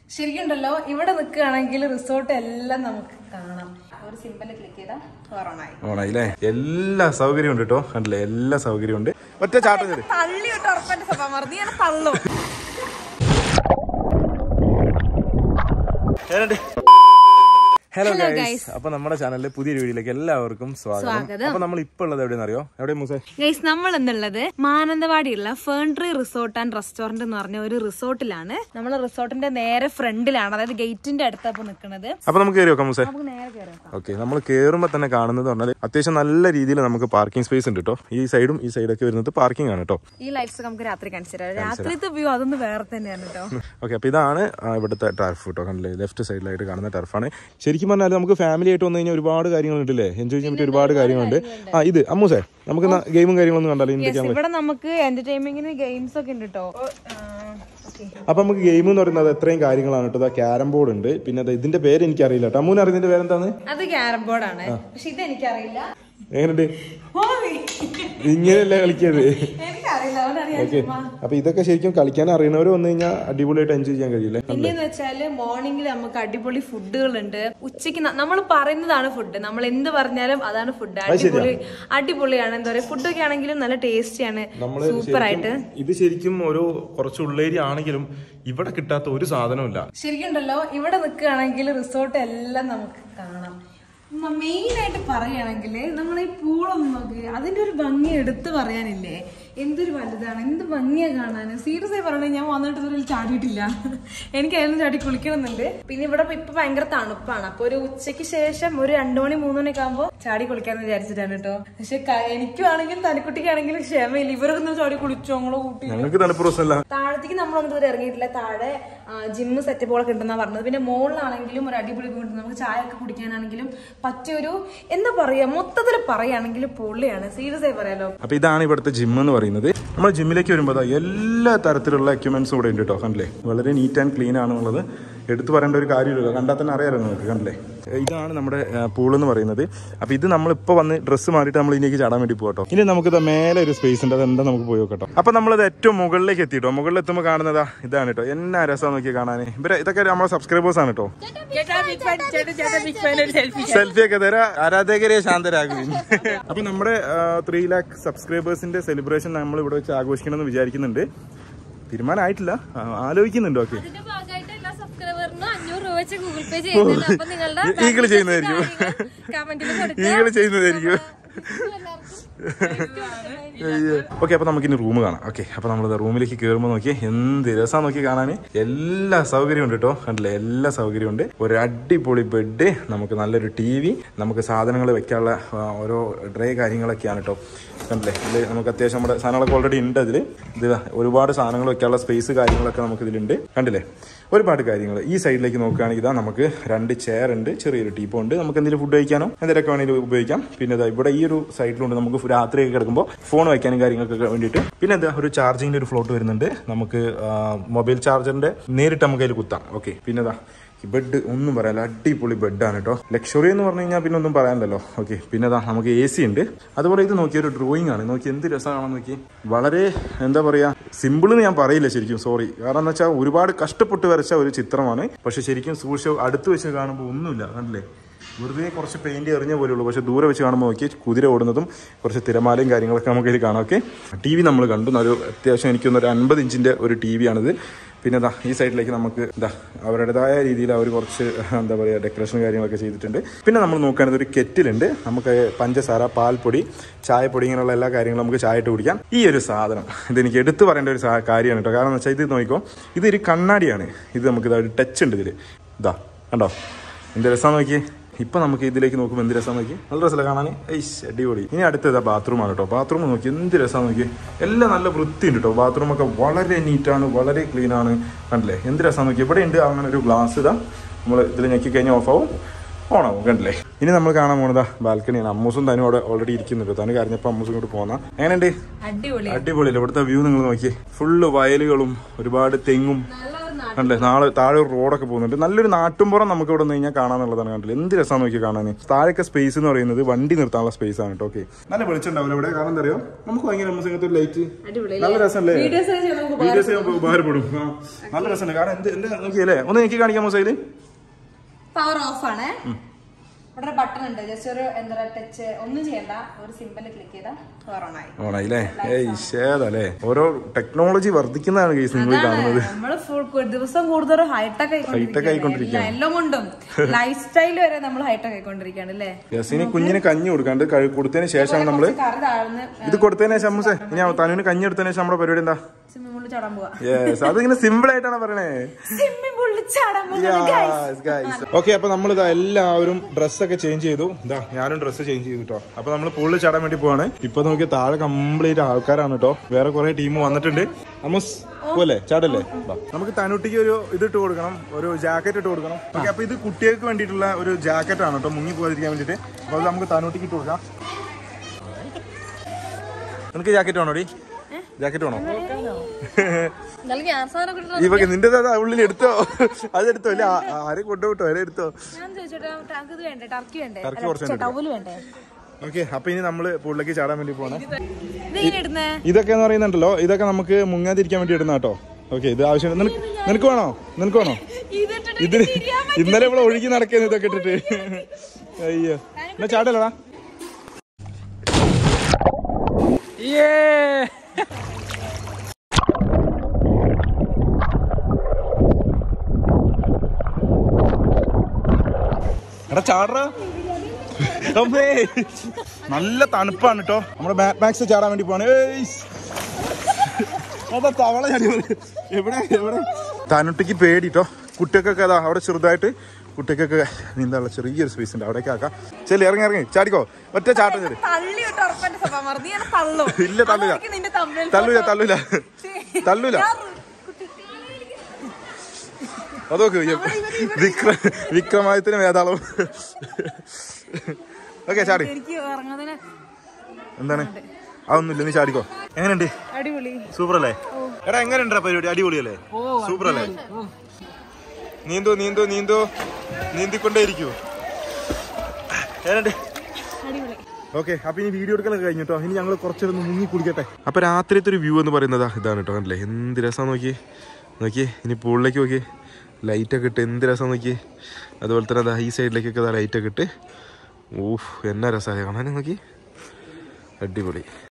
ശരിക്കുണ്ടല്ലോ ഇവിടെ നിൽക്കുകയാണെങ്കിൽ റിസോർട്ട് എല്ലാം നമുക്ക് കാണാം ഒരു സിമ്പിൾ ക്ലിക്ക് ചെയ്താൽ കൊറോണായി ഓണായില്ലേ എല്ലാ സൗകര്യവും ഉണ്ട് കേട്ടോ കണ്ടില്ലേ എല്ലാ സൗകര്യവും ഉണ്ട് ഒറ്റ ചാട്ടം കയറി തള്ളി വിട്ട് ഉറപ്പായിട്ട് സ്വഭാവം മറന്നു ഞാൻ തള്ളും ഹലോ ഗൈസ് അപ്പൊ നമ്മുടെ ചാനലിലെ പുതിയൊരു വീഡിയോയിലേക്ക് എല്ലാവർക്കും സ്വാഗതം അപ്പൊ നമ്മൾ ഇപ്പൊ ഉള്ളത് എവിടെയെന്ന് അറിയോ എവിടെ മൂസേ ഗൈസ് നമ്മൾ എന്നുള്ളത് മാനന്തവാടിയുള്ള ഫേൺട്രി റിസോർട്ട് ആൻഡ് റെസ്റ്റോറന്റ് എന്ന് പറഞ്ഞ ഒരു റിസോർട്ടിലാണ് നമ്മൾ റിസോർട്ടിന്റെ നേരെ ഫ്രണ്ടിലാണ് അതായത് ഗേറ്റിന്റെ അടുത്താണ് നിൽക്കുന്നത് അപ്പൊ നമുക്ക് കയറി നോക്കാം മൂസേ നമുക്ക് നേരെ കയറാം ഓക്കെ നമ്മൾ കയറുമ്പോൾ തന്നെ കാണുന്നത് പറഞ്ഞാൽ അത്യാവശ്യം നല്ല രീതിയിൽ നമുക്ക് പാർക്കിംഗ് സ്പേസ് ഉണ്ട് കേട്ടോ ഈ സൈഡും ഈ സൈഡൊക്കെ വരുന്നത് പാർക്കിംഗ് ആണ് കേട്ടോ ഈ ലൈറ്റ്സ് നമുക്ക് രാത്രി കാണിച്ചു തരാം രാത്രിത്തെ വ്യൂ അതൊന്ന് വേറെ തന്നെയാണ് കേട്ടോ ഓക്കെ അപ്പോൾ ഇതാണ് ആ, ഇവിടുത്തെ ടർഫ് കേട്ടോ കണ്ടില്ലേ ലെഫ്റ്റ് സൈഡിലായിട്ട് കാണുന്ന ടർഫാണ് ശരിക്കും പറഞ്ഞാൽ നമുക്ക് ഫാമിലി ആയിട്ട് വന്നു കഴിഞ്ഞാൽ ഒരുപാട് കാര്യങ്ങളുണ്ടല്ലേ എൻജോയ് ചെയ്യാൻ പറ്റിയ ഒരുപാട് കാര്യങ്ങളുണ്ട് ആ ഇത് അമ്മൂസേ നമുക്ക് ഗെയിമും കാര്യങ്ങളൊന്നും കണ്ടാലോ എന്തൊക്കെയാണ് ഇവിടെ നമുക്ക് എന്റർടൈൻമെന്റിന് ഗെയിംസ് ഒക്കെ ഉണ്ട് കേട്ടോ അപ്പൊ നമുക്ക് ഗെയിം എന്ന് പറയുന്നത് എത്രയും കാര്യങ്ങളാണ് കേട്ടോ ക്യാരം ബോർഡ് ഉണ്ട് പിന്നെ ദാ ഇതിന്റെ പേര് എനിക്കറിയില്ല കേട്ടോ അമ്മൂന് അറിയുന്നതിന്റെ പേരെന്താണ് അത് ക്യാരം ബോർഡാണ് പക്ഷെ ഇത് എനിക്കറിയില്ല എങ്ങനെയുണ്ട് ഹോമി. ഇങ്ങനെയല്ലേ കളിക്കരുത് എനിക്കറിയില്ല അതുകൊണ്ടറിയാം ഓക്കെ അപ്പൊ ഇതൊക്കെ ശരിക്കും കളിക്കാൻ അറിയണവർ വന്നു കഴിഞ്ഞാൽ അടിപൊളിയായിട്ട് എൻജോയ് ചെയ്യാൻ കഴിയില്ലേ പിന്നെന്ന് വെച്ചാല് മോർണിംഗിൽ നമുക്ക് അടിപൊളി ഫുഡുകളുണ്ട് ഉച്ചക്ക് നമ്മൾ പറയുന്നതാണ് ഫുഡ് നമ്മൾ എന്ത് പറഞ്ഞാലും അതാണ് ഫുഡ് അടിപൊളി അടിപൊളിയാണ് എന്താ പറയാ ഫുഡൊക്കെ ആണെങ്കിലും നല്ല ടേസ്റ്റിയാണ് നമ്മള് സൂപ്പർ ആയിട്ട് ഇത് ശരിക്കും ഒരു കുറച്ച് ഉള്ളേരി ആണെങ്കിലും ഇവിടെ കിട്ടാത്ത ഒരു സാധനമില്ല ശരിക്കും ഉണ്ടല്ലോ ഇവിടെ നിൽക്കുകയാണെങ്കിൽ റിസോർട്ട് എല്ലാം നമുക്ക് കാണാം മെയിൻ ആയിട്ട് പറയുകയാണെങ്കിൽ നമ്മൾ ഈ പൂളൊന്നും നോക്കി അതിന്റെ ഒരു ഭംഗി എടുത്തു പറയാനില്ലേ എന്തൊരു വലുതാണ് എന്ത് ഭംഗിയാ കാണാൻ സീരിയസ് ആയി പറയണേ ഞാൻ വന്നിട്ട് ഇതിൽ ചാടിയിട്ടില്ല എനിക്ക് അതിലും ചാടി കുളിക്കണമെന്നുണ്ട് പിന്നെ ഇവിടെ ഇപ്പൊ ഇപ്പൊ ഭയങ്കര തണുപ്പാണ് അപ്പൊ ഒരു ഉച്ചയ്ക്ക് ശേഷം ഒരു രണ്ടു മണി മൂന്ന് മണിയൊക്കെ ആകുമ്പോ ചാടി കുളിക്കാന്ന് വിചാരിച്ചിട്ടാണ് കേട്ടോ പക്ഷെ ക- എനിക്കുവാണെങ്കിലും തനിക്കുട്ടിക്കാണെങ്കിലും ക്ഷമയില്ല ഇവരൊന്നും ചാടി കുളിച്ചോ ഞങ്ങളെ കൂട്ടി ഞങ്ങൾക്ക് തണുപ്പ് പ്രശ്നമില്ല താഴത്തേക്ക് നമ്മൾ ഒന്നും ഇതുവരെ ഇറങ്ങിയിട്ടില്ല താഴെ ജിമ്മ് സെറ്റപ്പുകളൊക്കെ ഉണ്ടെന്നാ പറഞ്ഞത് പിന്നെ മുകളിലാണെങ്കിലും ഒരു അടിപൊളി വീട് നമുക്ക് ചായ ഒക്കെ കുടിക്കാനാണെങ്കിലും പറ്റിയൊരു എന്താ പറയാ മൊത്തത്തിൽ പറയുകയാണെങ്കിൽ പൊള്ളിയാണ് സീരിയസ് ആയി പറയാലോ അപ്പൊ ഇതാണ് ഇവിടുത്തെ ജിം എന്ന് പറയുന്നത് നമ്മൾ ജിമ്മിലേക്ക് വരുമ്പോൾ ദാ എല്ലാ തരത്തിലുള്ള എക്യുപ്മെന്റ്സും ഇവിടെ ഉണ്ട് കേട്ടോ കണ്ടില്ലേ വളരെ നീറ്റ് ആൻഡ് ക്ലീൻ ആണെന്നുള്ളത് എടുത്തു പറയേണ്ട ഒരു കാര്യമില്ലല്ലോ കണ്ടാൽ തന്നെ അറിയാലോ നിങ്ങൾക്ക് കണ്ടില്ലേ ഇതാണ് നമ്മുടെ പൂൾ എന്ന് പറയുന്നത് അപ്പൊ ഇത് നമ്മളിപ്പോൾ വന്ന് ഡ്രസ്സ് മാറിയിട്ട് നമ്മൾ ഇതിലേക്ക് ചാടാൻ വേണ്ടി പോകട്ടോ ഇനി നമുക്ക് ദാ മേലെ ഒരു സ്പേസ് ഉണ്ട് അതെന്താ നമുക്ക് പോയി നോക്കട്ടോ അപ്പൊ നമ്മളത് ഏറ്റവും മുകളിലേക്ക് എത്തിട്ടോ മുകളിൽ എത്തുമ്പോൾ കാണുന്നതാ ഇതാണ് കേട്ടോ എന്നാ രസം നോക്കി കാണാൻ ഇവരെ ഇതൊക്കെ നമ്മളെ സബ്സ്ക്രൈബേഴ്സ് ആണ് കേട്ടോ സെൽഫി ഒക്കെ തരാ ആരാധകരെ ശാന്തരാകുകയും അപ്പൊ നമ്മുടെ ത്രീ ലാക്ക് സബ്സ്ക്രൈബേഴ്സിന്റെ സെലിബ്രേഷൻ നമ്മൾ ഇവിടെ വെച്ച് ആഘോഷിക്കണമെന്ന് വിചാരിക്കുന്നുണ്ട് തീരുമാനമായിട്ടില്ല ആ, ആലോചിക്കുന്നുണ്ട് ഓക്കെ ഇതിന്റെ ഭാഗമായിട്ട് എല്ലാ സബ്സ്ക്രൈബറിനും അഞ്ഞൂറ് രൂപ വെച്ച് ഗൂഗിൾ പേ ചെയ്യുന്നുണ്ട് അപ്പൊ നിങ്ങളുടെ ഈകള് ചെയ്യുന്നതായിരിക്കും കമന്റിൽ കൊടുക്കുക ഈകള് ചെയ്യുന്നതായിരിക്കും ഓക്കെ അപ്പൊ നമുക്ക് ഇനി റൂം കാണാം ഓക്കെ അപ്പൊ നമ്മൾ റൂമിലേക്ക് കയറുമ്പോൾ നോക്കി എന്ത് രസം നോക്കി കാണാൻ എല്ലാ സൗകര്യവും ഉണ്ട് കേട്ടോ കണ്ടില്ലേ എല്ലാ സൗകര്യവും ഉണ്ട് ഒരു അടിപൊളി ബെഡ് നമുക്ക് നല്ലൊരു ടി വി നമുക്ക് സാധനങ്ങൾ വെക്കാനുള്ള ആ, ഓരോ ഡ്രൈ കാര്യങ്ങളൊക്കെയാണ് കേട്ടോ കണ്ടില്ലേ ഇതിൽ നമുക്ക് അത്യാവശ്യം നമ്മുടെ സാധനങ്ങളൊക്കെ ഓൾറെഡി ഉണ്ട് അതിൽ ഇത് ദാ ഒരുപാട് സാധനങ്ങൾ വെക്കാനുള്ള സ്പേസ് കാര്യങ്ങളൊക്കെ നമുക്ക് ഇതിലുണ്ട് കണ്ടില്ലേ ഒരുപാട് കാര്യങ്ങൾ ഈ സൈഡിലേക്ക് നോക്കുകയാണെങ്കിൽ ഇതാ നമുക്ക് രണ്ട് ചെയർ ഉണ്ട് ചെറിയൊരു ടീപ്പോ ഉണ്ട് നമുക്ക് എന്തെങ്കിലും ഫുഡ് കഴിക്കാനോ എന്തെങ്കിലുമൊക്കെ വേണമെങ്കിലും ഉപയോഗിക്കാം പിന്നെ ഇതാ ഇവിടെ ഈ ഒരു സൈഡിലുണ്ട് നമുക്ക് രാത്രിയൊക്കെ കിടക്കുമ്പോൾ ഫോൺ വയ്ക്കാനും കാര്യങ്ങൾക്കൊക്കെ വേണ്ടിയിട്ട് പിന്നെ എന്താ ഒരു ചാർജിങ്ങിന്റെ ഒരു ഫ്ലോട്ട് വരുന്നുണ്ട് നമുക്ക് മൊബൈൽ ചാർജറിന്റെ നേരിട്ട് നമുക്ക് അതിൽ കുത്താം ഓക്കെ പിന്നെ ഇതാ ഈ ബെഡ് ഒന്നും പറയാനില്ല അടിപൊളി ബെഡാണ് കേട്ടോ ലക്ഷറി എന്ന് പറഞ്ഞു കഴിഞ്ഞാൽ പിന്നെ ഒന്നും പറയാനില്ലല്ലോ ഓക്കെ പിന്നെ അതാ നമുക്ക് എ സി ഉണ്ട് അതുപോലെ ഇത് നോക്കിയ ഒരു ഡ്രോയിങ് ആണ് നോക്കി എന്ത് രസമാണെന്ന് നോക്കി വളരെ എന്താ പറയാ സിമ്പിൾ എന്ന് ഞാൻ പറയില്ല ശരിക്കും സോറി കാരണം എന്ന് വെച്ചാൽ ഒരുപാട് കഷ്ടപ്പെട്ട് വരച്ച ഒരു ചിത്രമാണ് പക്ഷെ ശരിക്കും സൂക്ഷിച്ച് അടുത്ത് വെച്ച് കാണുമ്പോൾ ഒന്നുമില്ല കണ്ടില്ലേ വെറുതെ കുറച്ച് പെയിന്റ് എറിഞ്ഞ പോലെ ഉള്ളൂ പക്ഷെ ദൂരെ വെച്ച് കാണുമ്പോൾ നോക്കി കുതിര ഓടുന്നതും കുറച്ച് തിരമാലയും കാര്യങ്ങളൊക്കെ നമുക്ക് ഇതിൽ കാണാം ഓക്കെ ടി വി നമ്മൾ കണ്ടു ഒരു അത്യാവശ്യം എനിക്കൊന്ന് ഒരു അൻപത് ഇഞ്ചിന്റെ ഒരു ടി വി ആണിത് പിന്നെ ദാ ഈ സൈഡിലേക്ക് നമുക്ക് ദാ അവരുടേതായ രീതിയിൽ അവർ കുറച്ച് എന്താ പറയുക ഡെക്കറേഷൻ കാര്യങ്ങളൊക്കെ ചെയ്തിട്ടുണ്ട് പിന്നെ നമ്മൾ നോക്കുകയാണെങ്കിൽ ഒരു കെറ്റിലുണ്ട് നമുക്ക് പഞ്ചസാര പാൽപ്പൊടി ചായപ്പൊടി ഇങ്ങനെയുള്ള എല്ലാ കാര്യങ്ങളും നമുക്ക് ചായ ഇട്ട് കുടിക്കാം ഈ ഒരു സാധനം ഇതെനിക്ക് എടുത്തു പറയേണ്ട ഒരു സാ- കാര്യമാണ് കേട്ടോ കാരണം എന്ന് വെച്ചാൽ ഇത് നോക്കിക്കോ ഇതൊരു കണ്ണാടിയാണ് ഇത് നമുക്ക് ഇതാ ഒരു ടച്ച് ഉണ്ട് ഇതിൽ ഇതാ കണ്ടോ എന്ത് രസം നോക്കിയേ ഇപ്പൊ നമുക്ക് ഇതിലേക്ക് നോക്കുമ്പോൾ എന്ത് രസം നോക്കി നല്ല രസമല്ല കാണാൻ ഐസ് അടിപൊളി ഇനി അടുത്തത് ബാത്റൂമാണ് കേട്ടോ ബാത്റൂം നോക്കി എന്ത് രസം നോക്കി എല്ലാം നല്ല വൃത്തിയുണ്ട് കേട്ടോ ബാത്റൂം ഒക്കെ വളരെ നീറ്റാണ് വളരെ ക്ലീൻ ആണ് കണ്ടില്ലേ എന്ത് രസം നോക്കി ഇവിടെ ഉണ്ട് അങ്ങനെ ഒരു ഗ്ലാസ് ഇതാ നമ്മൾ ഇതിൽ ഞെക്കി കഴിഞ്ഞാൽ ഓഫ് ആവും ഓണാവും കണ്ടില്ലേ ഇനി നമ്മൾ കാണാൻ പോണതാ ബാൽക്കണിയാണ് അമ്മൂസും തനും അവിടെ ഓൾറെഡി ഇരിക്കുന്നുണ്ട് തന്നെ കരഞ്ഞപ്പോൾ അമ്മൂസും ഇങ്ങോട്ട് പോന്നാ എങ്ങനെയുണ്ട് അടിപൊളി അടിപൊളിയല്ലേ ഇവിടുത്തെ വ്യൂ നിങ്ങൾ നോക്കി ഫുള്ള് വയലുകളും ഒരുപാട് തെങ്ങും നല്ല ഒരു കണ്ടില്ലേ നാളെ താഴെ ഒരു റോഡൊക്കെ പോകുന്നുണ്ട് നല്ലൊരു നാട്ടുംപുറം നമുക്ക് ഇവിടെ നിന്ന് കഴിഞ്ഞാൽ കാണാന്നുള്ളതാണ് കണ്ടില്ലേ എന്ത് രസമാണ് നോക്കി കാണാൻ താഴേക്ക് സ്പേസ് എന്ന് പറയുന്നത് വണ്ടി നിർത്താനുള്ള സ്പേസ് ആണ് കേട്ടോ ഓക്കെ നല്ല വെളിച്ചുണ്ടാവില്ല ഇവിടെ കാരണം എന്താ അറിയോ നമുക്ക് ഭയങ്കര നമുക്ക് ലൈറ്റ് നല്ല രസമല്ലേ വീഡിയോസ് ഒക്കെ ചെയ്യുമ്പോൾ നമുക്ക് വീഡിയോസ് നമുക്ക് ഉപകാരപ്പെടും ആ. നല്ല രസമുണ്ട് കാരണം എന്ത് എന്ത് നോക്കിയല്ലേ ഒന്ന് എനിക്ക് കാണിക്കാൻ മൊസൈല് പവർ ഓഫ് ആണ് ഇവിടെ ഒരു ബട്ടൺ ഉണ്ട് ജസ്റ്റ് ഒരു എന്താ പറയുക ടച്ച് ഒന്നും ചെയ്യണ്ട ഒരു സിമ്പിൾ ക്ലിക്ക് ചെയ്താൽ പവർ ഓൺ ആയി ഓണായില്ലേ ഏയ് ഇഷേതല്ലേ ഓരോ ടെക്നോളജി വർദ്ധിക്കുന്നതാണ് കേസ് നിങ്ങൾ കാണുന്നത് നമ്മള് ഫുൾ ദിവസം കൂടുതൽ ഹൈടെക് High-tech ആയിക്കൊണ്ടിരിക്കുകയാണ്. എല്ലാം കൊണ്ടും ലൈഫ് സ്റ്റൈൽ വരെ നമ്മൾ ഹൈടെക് ആയിക്കൊണ്ടിരിക്കുകയാണ് അല്ലേ യസിന് കുഞ്ഞിന് കഞ്ഞി കൊടുക്കാണ്ട് കഴി- കൊടുത്തതിന് ശേഷമാണ് നമ്മള് കറി താഴ്ന്ന് ഇത് കൊടുത്തതിന് ശേഷം അമ്മൂസേ ഇനി തനുവിന് കഞ്ഞി എടുത്തതിന് ശേഷം നമ്മുടെ പരിപാടി എന്താ സ്വിമ്മിംഗ് പൂളിൽ ചാടാൻ പോവാ യെസ് അതിങ്ങനെ സിമ്പിൾ ആയിട്ടാണ് പറയണേ സ്വിമ്മിംഗ് പൂളിൽ ചാടാൻ പോവാ ഓക്കെ അപ്പൊ നമ്മൾ ഇതാ എല്ലാവരും ഡ്രസ്സൊക്കെ ചേഞ്ച് ചെയ്തു ഇതാ ഞാനും ഡ്രസ്സ് ചേഞ്ച് ചെയ്തു കേട്ടോ അപ്പൊ നമ്മൾ പൂളിൽ ചാടാൻ വേണ്ടി പോവാണ് ഇപ്പൊ നോക്കി താഴെ കംപ്ലീറ്റ് ആൾക്കാരാണ് കേട്ടോ വേറെ കുറെ ടീം വന്നിട്ടുണ്ട് അമ്മൂസ് പോലെ ചാടല്ലേ വാ. നമുക്ക് തനുട്ടിക്ക് ഒരു ഇത് ഇട്ട് കൊടുക്കണം ഒരു ജാക്കറ്റ് ഇട്ട് കൊടുക്കണം ഓക്കെ അപ്പൊ ഇത് കുട്ടികൾക്ക് വേണ്ടിയിട്ടുള്ള ഒരു ജാക്കറ്റ് ആണ് കേട്ടോ മുങ്ങി പോകാതിരിക്കാൻ വേണ്ടിട്ട് അപ്പൊ അത് നമുക്ക് തനുട്ടിക്ക് ഇട്ട് കൊടുക്കാം നിനക്ക് ജാക്കറ്റ് വേണോടി ജാക്കറ്റ് വേണോ എന്നാലും ഞാൻ സാധനം കിട്ടണം ഇവക്ക് നിന്റെ ഉള്ളിൽ എടുത്തോ അതെടുത്തോ ഇല്ല ആ- ആരെ കൊണ്ടുപോട്ടോ അല്ലെ എടുത്തോ ഞാൻ ചോദിച്ചോട്ടെ ടാങ്ക് ഇത് വേണ്ടേ ടർക്കി വേണ്ടേ ടർക്കി കുറച്ച് ടവല് വേണ്ടേ ഓക്കെ അപ്പൊ ഇനി നമ്മള് പുള്ളിലേക്ക് ചാടാൻ വേണ്ടി പോണേ ഇതെങ്ങനെ ഇടുന്നേ ഇതൊക്കെ എന്ന് പറയുന്നുണ്ടല്ലോ ഇതൊക്കെ നമുക്ക് മുങ്ങാതിരിക്കാൻ വേണ്ടി ഇടുന്ന കേട്ടോ ഓക്കെ ഇത് ആവശ്യമുണ്ട് നിനക്ക് നിനക്ക് വേണോ നിനക്ക് വേണോ ഇതിട്ടിട്ട് ഇതിന് ഇന്നലെ ഇവിടെ ഒഴുകി നടക്കുന്നു ഇതൊക്കെ ഇട്ടിട്ട് അയ്യോ എന്നാ ചാടല്ലടാ എടാ ചാടറ അമ്മേ നല്ല തണുപ്പാണ് കേട്ടോ നമ്മുടെ മാറ്റ് മാക്സ് ചാടാൻ വേണ്ടി പോവാണ് ഏയ്സ്. അതാ തവള ചാടി വന്നു. എവിടെ എവിടെ തനുട്ടിക്ക് പേടിട്ടോ കുട്ടികൾക്കൊക്കെ അതാ അവിടെ ചെറുതായിട്ട് കുട്ടികൾക്കൊക്കെ നീന്താനുള്ള ചെറിയൊരു സ്പേസ് ഉണ്ട് അവിടേക്ക് ആക്കാം ചെല്ലി ഇറങ്ങി ഇറങ്ങി ചാടിക്കോ ഒറ്റ ചാട്ടം ചെല്ലി തള്ളി വിട്ട് ഉറപ്പന്റെ സ്വഭാവം മാറും. നീ എന്നെ തള്ളോ ഇല്ല തള്ളൂല അതായിരിക്കും നിന്റെ thumbnail തള്ളൂല photo. തള്ളൂല തള്ളൂല അതൊക്കെ വിക്ര വിക്രമാദിത്യന് വേതാളം ഓക്കെ ചാടി എനിക്ക് ഇറങ്ങുന്നതിന് എന്താണ് അതൊന്നുമില്ല നീ ചാടിക്കോ എങ്ങനെയുണ്ട് അടിപൊളി സൂപ്പർ അല്ലേ എടാ എങ്ങനെയുണ്ടാ പരിപാടി അടിപൊളിയല്ലേ സൂപ്പർ അല്ലേ നീന്തോ നീന്തോ നീന്തോ നീന്തിക്കൊണ്ടേ ഇരിക്കൂ എങ്ങനെയുണ്ട് അടിപൊളി ഓക്കെ അപ്പൊ ഇനി വീഡിയോ എടുക്കലൊക്കെ കഴിഞ്ഞിട്ടോ ഇനി ഞങ്ങൾ കുറച്ചൊന്ന് മുങ്ങി കുടിക്കട്ടെ അപ്പൊ രാത്രിയത്തെ ഒരു വ്യൂ എന്ന് പറയുന്നത് ഇതാണ് കേട്ടോ കണ്ടില്ലേ എന്ത് രസം നോക്കി നോക്കി ഇനി പൂളിലേക്ക് നോക്കി ലൈറ്റൊക്കെ ഇട്ട് എന്ത് രസം നോക്കി അതുപോലെ തന്നെ അതാ ഈ സൈഡിലേക്കൊക്കെ ലൈറ്റൊക്കെ ഇട്ട് ഊഫ് എന്നാ രസമായ കാണാൻ നോക്കി അടിപൊളി